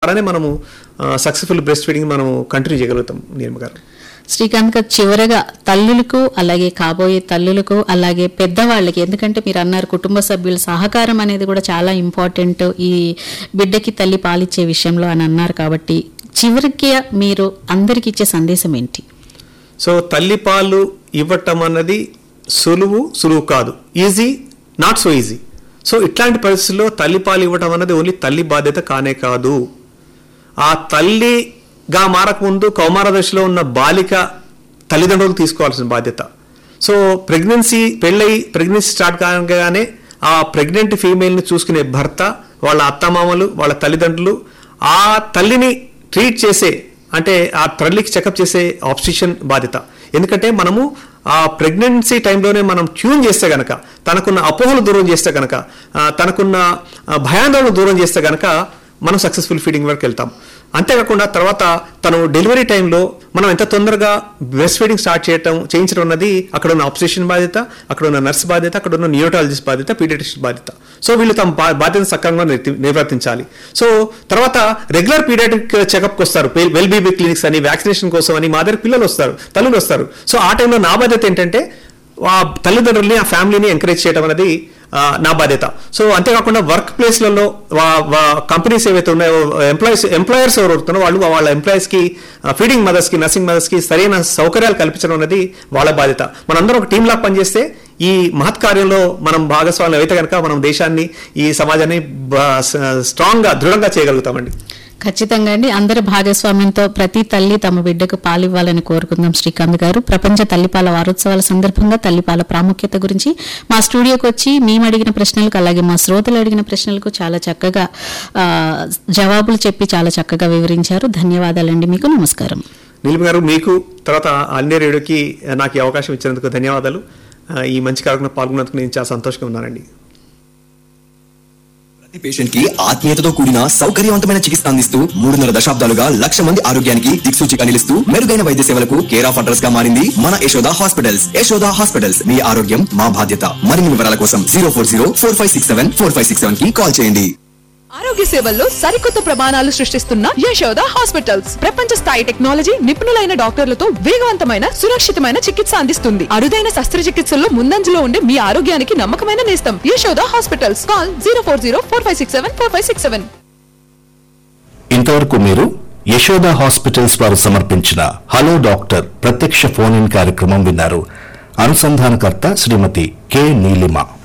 ద్వారానే మనము successful breast feeding మనము కంటిన్యూ చేయగలుగుతాం నీలిమ గారు శ్రీకాంత్ గారు చివరగా తల్లులకు అలాగే కాబోయే తల్లులకు అలాగే పెద్దవాళ్ళకి ఎందుకంటే మీరు అన్నారు కుటుంబ సభ్యుల సహకారం అనేది కూడా చాలా ఇంపార్టెంట్ ఈ బిడ్డకి తల్లి పాలిచ్చే విషయంలో అని అన్నారు కాబట్టి చివరికి మీరు అందరికి ఇచ్చే సందేశం ఏంటి సో తల్లిపాలు ఇవ్వటం అన్నది సులువు సులువు కాదు easy not so easy so ఇట్లాంటి పరిస్థితుల్లో తల్లిపాలు ఇవ్వటం అన్నది ఓన్లీ తల్లి బాధ్యత కానే కాదు ఆ తల్లిగా మారకముందు కౌమార దశలో ఉన్న బాలిక తల్లిదండ్రులు తీసుకోవాల్సిన బాధ్యత సో ప్రెగ్నెన్సీ పెళ్ళై ప్రెగ్నెన్సీ స్టార్ట్ కాగానే ఆ ప్రెగ్నెంట్ ఫీమేల్ని చూసుకునే భర్త వాళ్ళ అత్తమామలు వాళ్ళ తల్లిదండ్రులు ఆ తల్లిని ట్రీట్ చేసే అంటే ఆ తల్లికి చెకప్ చేసే ఆప్సిషన్ బాధ్యత ఎందుకంటే మనము ఆ ప్రెగ్నెన్సీ టైంలోనే మనం ట్యూన్ చేస్తే గనక తనకున్న అపోహలు దూరం చేస్తే గనక ఆ, తనకున్న ఆ, భయాందోళన దూరం చేస్తే గనక మనం సక్సెస్ఫుల్ ఫీడింగ్ వరకు వెళ్తాం అంతేకాకుండా తర్వాత తను డెలివరీ టైంలో మనం ఎంత తొందరగా బ్రెస్ట్ ఫీడింగ్ స్టార్ట్ చేయటం చేయించడం అన్నది అక్కడ ఉన్న ఆపరేషన్ బాధ్యత అక్కడ ఉన్న నర్స్ బాధ్యత అక్కడ ఉన్న న్యూరోటాలజిస్ట్ బాధ్యత పీడియాట్రిస్ట్ బాధ్యత సో వీళ్ళు తమ బా- బాధ్యతను సక్రమంగా నిర్తి- నిర్వర్తించాలి సో తర్వాత రెగ్యులర్ పీడియాట్రిక్ చెకప్కి వస్తారు వెల్ బీబీ క్లినిక్స్ అని వ్యాక్సినేషన్ కోసం అని మా దగ్గర పిల్లలు వస్తారు తల్లులు వస్తారు సో ఆ టైంలో నా బాధ్యత ఏంటంటే ఆ తల్లిదండ్రుల్ని ఆ ఫ్యామిలీని ఎంకరేజ్ చేయడం అనేది ఆ, నా బాధ్యత సో అంతేకాకుండా వర్క్ ప్లేస్లలో కంపెనీస్ ఏవైతే ఉన్నాయో ఎంప్లాయీస్ ఎంప్లాయర్స్ ఎవరు ఉన్నారో వాళ్ళు వాళ్ళ ఎంప్లాయీస్కి ఫీడింగ్ మదర్స్కి నర్సింగ్ మదర్స్కి సరైన సౌకర్యాలు కల్పించడం అనేది వాళ్ళ బాధ్యత మనందరం ఒక టీమ్ లా పనిచేస్తే ఈ మహత్ కార్యంలో మనం భాగస్వాములు అయితే కనుక మనం దేశాన్ని ఈ సమాజాన్ని స్ట్రాంగ్ గా దృఢంగా చేయగలుగుతామండి ఖచ్చితంగా అండి అందరి భాగస్వామ్యంతో ప్రతి తల్లి తమ బిడ్డకు పాలివ్వాలని కోరుకుందాం శ్రీకాంత్ గారు ప్రపంచ తల్లిపాల వారోత్సవాల సందర్భంగా తల్లిపాల ప్రాముఖ్యత గురించి మా స్టూడియోకి వచ్చి మేము అడిగిన ప్రశ్నలకు అలాగే మా శ్రోతలు అడిగిన ప్రశ్నలకు చాలా చక్కగా ఆ, జవాబులు చెప్పి చాలా చక్కగా వివరించారు ధన్యవాదాలండి మీకు నమస్కారం నీలిమ గారు మీకు తర్వాత అన్ని రేడియోకి నాకు ఈ అవకాశం ఇచ్చినందుకు ధన్యవాదాలు ఆ, ఈ మంచి కార్యక్రమం పాల్గొన్నందుకు నేను చాలా సంతోషంగా ఉన్నానండి ప్రతి పేషెంట్ కి ఆత్మీయతతో కూడిన సౌకర్యవంతమైన చికిత్స అందిస్తూ మూడున్నర దశాబ్దాలుగా లక్ష మంది ఆరోగ్యానికి దిక్సూచిగా నిలుస్తూ మెరుగైన వైద్య సేవలకు కేర్ ఆఫ్ అడ్రస్ గా మారింది మన యశోద హాస్పిటల్స్ యశోద హాస్పిటల్స్ మీ ఆరోగ్యం మా బాధ్యత మరిన్ని వివరాల కోసం zero four zero four five six seven four five six seven కి కాల్ చేయండి ఆరోగ్య సేవల్లో సరికొత్త ప్రమాణాలు సృష్టిస్తున్న యశోద హాస్పిటల్స్ ప్రపంచ స్థాయి టెక్నాలజీ నిపుణులైన డాక్టర్లతో వేగవంతమైన సురక్షితమైన చికిత్స అందిస్తుంది అరుదైన శస్త్రచికిత్సల్లో ముందంజలో ఉండే మీ ఆరోగ్యానికి నమ్మకమైన నేస్తం Yashoda hospitals call zero four zero four five six seven four five six seven ఇంతవరకు మీరు యశోద హాస్పిటల్స్ వారు సమర్పించిన హలో డాక్టర్ ప్రత్యక్ష ఫోన్ ఇన్ కార్యక్రమం విన్నారు అనుసంధానకర్త శ్రీమతి కె నీలిమ